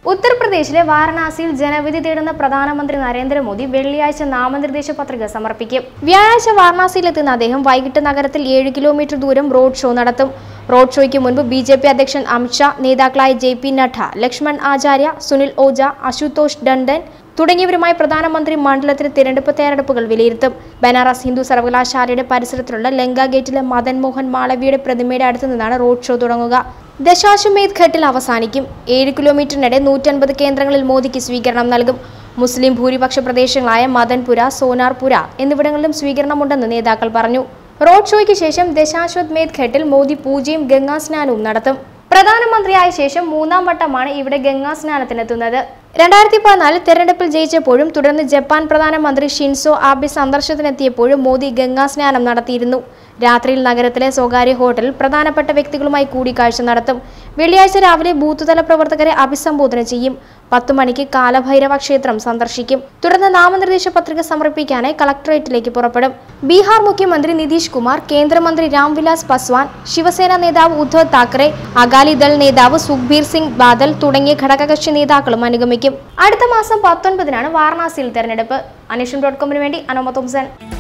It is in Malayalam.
ഉത്തർപ്രദേശിലെ വാരണാസിയിൽ ജനവിധി തേടുന്ന പ്രധാനമന്ത്രി നരേന്ദ്രമോദി വെള്ളിയാഴ്ച നാമനിർദ്ദേശ പത്രിക സമർപ്പിക്കും വ്യാഴാഴ്ച വാരണാസിയിലെത്തുന്ന അദ്ദേഹം വൈകിട്ട് നഗരത്തിൽ ഏഴ് കിലോമീറ്റർ ദൂരം റോഡ് ഷോ നടത്തും റോഡ് ഷോയ്ക്ക് മുൻപ് ബി ജെ പി അധ്യക്ഷൻ അമിത്ഷാ നേതാക്കളായ ജെ പി നഡ്ഡ ലക്ഷ്മൺ ആചാര്യ സുനിൽ ഓജ അശുതോഷ് ഡണ്ടൻ തുടങ്ങിയവരുമായി പ്രധാനമന്ത്രി മണ്ഡലത്തിലെ തിരഞ്ഞെടുപ്പ് തയ്യാറെടുപ്പുകൾ വിലയിരുത്തും ബനാറസ് ഹിന്ദു സർവകലാശാലയുടെ പരിസരത്തുള്ള ലങ്ക ഗേറ്റിലെ മദൻ മോഹൻ മാളവിയുടെ പ്രതിമയുടെ അടുത്ത് നിന്നാണ് റോഡ് ഷോ തുടങ്ങുക ദശാശ്വമേധ് ഘട്ടിൽ അവസാനിക്കും ഏഴ് കിലോമീറ്ററിനിടെ നൂറ്റൻപത് കേന്ദ്രങ്ങളിൽ മോദിക്ക് സ്വീകരണം നൽകും മുസ്ലിം ഭൂരിപക്ഷ പ്രദേശങ്ങളായ മദൻപുര സോനാർപുര എന്നിവിടങ്ങളിലും സ്വീകരണമുണ്ടെന്ന് നേതാക്കൾ പറഞ്ഞു റോഡ് ഷോയ്ക്ക് ശേഷം ദശാശ്വമേധ് ഘട്ടിൽ മോദി പൂജയും ഗംഗാസ്നാനവും നടത്തും പ്രധാനമന്ത്രിയായ ശേഷം മൂന്നാം വട്ടമാണ് ഇവിടെ ഗംഗാ സ്നാനത്തിനെത്തുന്നത് രണ്ടായിരത്തി പതിനാലിൽ തെരഞ്ഞെടുപ്പിൽ ജയിച്ചപ്പോഴും തുടർന്ന് ജപ്പാൻ പ്രധാനമന്ത്രി ഷിൻസോ ആബെ സന്ദർശനത്തിനെത്തിയപ്പോഴും മോദി ഗംഗാ സ്നാനം നടത്തിയിരുന്നു രാത്രിയിൽ നഗരത്തിലെ സ്വകാര്യ ഹോട്ടലിൽ പ്രധാനപ്പെട്ട വ്യക്തികളുമായി കൂടിക്കാഴ്ച നടത്തും വെള്ളിയാഴ്ച രാവിലെ ബൂത്തുതല പ്രവർത്തകരെ അഭിസംബോധന ചെയ്യും പത്തു മണിക്ക് കാലഭൈരവ ക്ഷേത്രം സന്ദർശിക്കും തുടർന്ന് നാമനിർദ്ദേശ പത്രിക സമർപ്പിക്കാനായി കളക്ടറേറ്റിലേക്ക് പുറപ്പെടും ബീഹാർ മുഖ്യമന്ത്രി നിതീഷ് കുമാർ കേന്ദ്രമന്ത്രി രാംവിലാസ് പസ്വാൻ ശിവസേന നേതാവ് ഉദ്ധവ് താക്കറെ അകാലിദൾ നേതാവ് സുഖ്ബീർ സിംഗ് ബാദൽ തുടങ്ങിയ ഘടകകക്ഷി നേതാക്കളും അനുഗമിക്കും അടുത്ത മാസം പത്തൊൻപതിനാണ് വാരണാസിയിൽ തെരഞ്ഞെടുപ്പ് അനീഷൻ ഡോട്ട് കോമിന് വേണ്ടി അനോമ തോംസൺ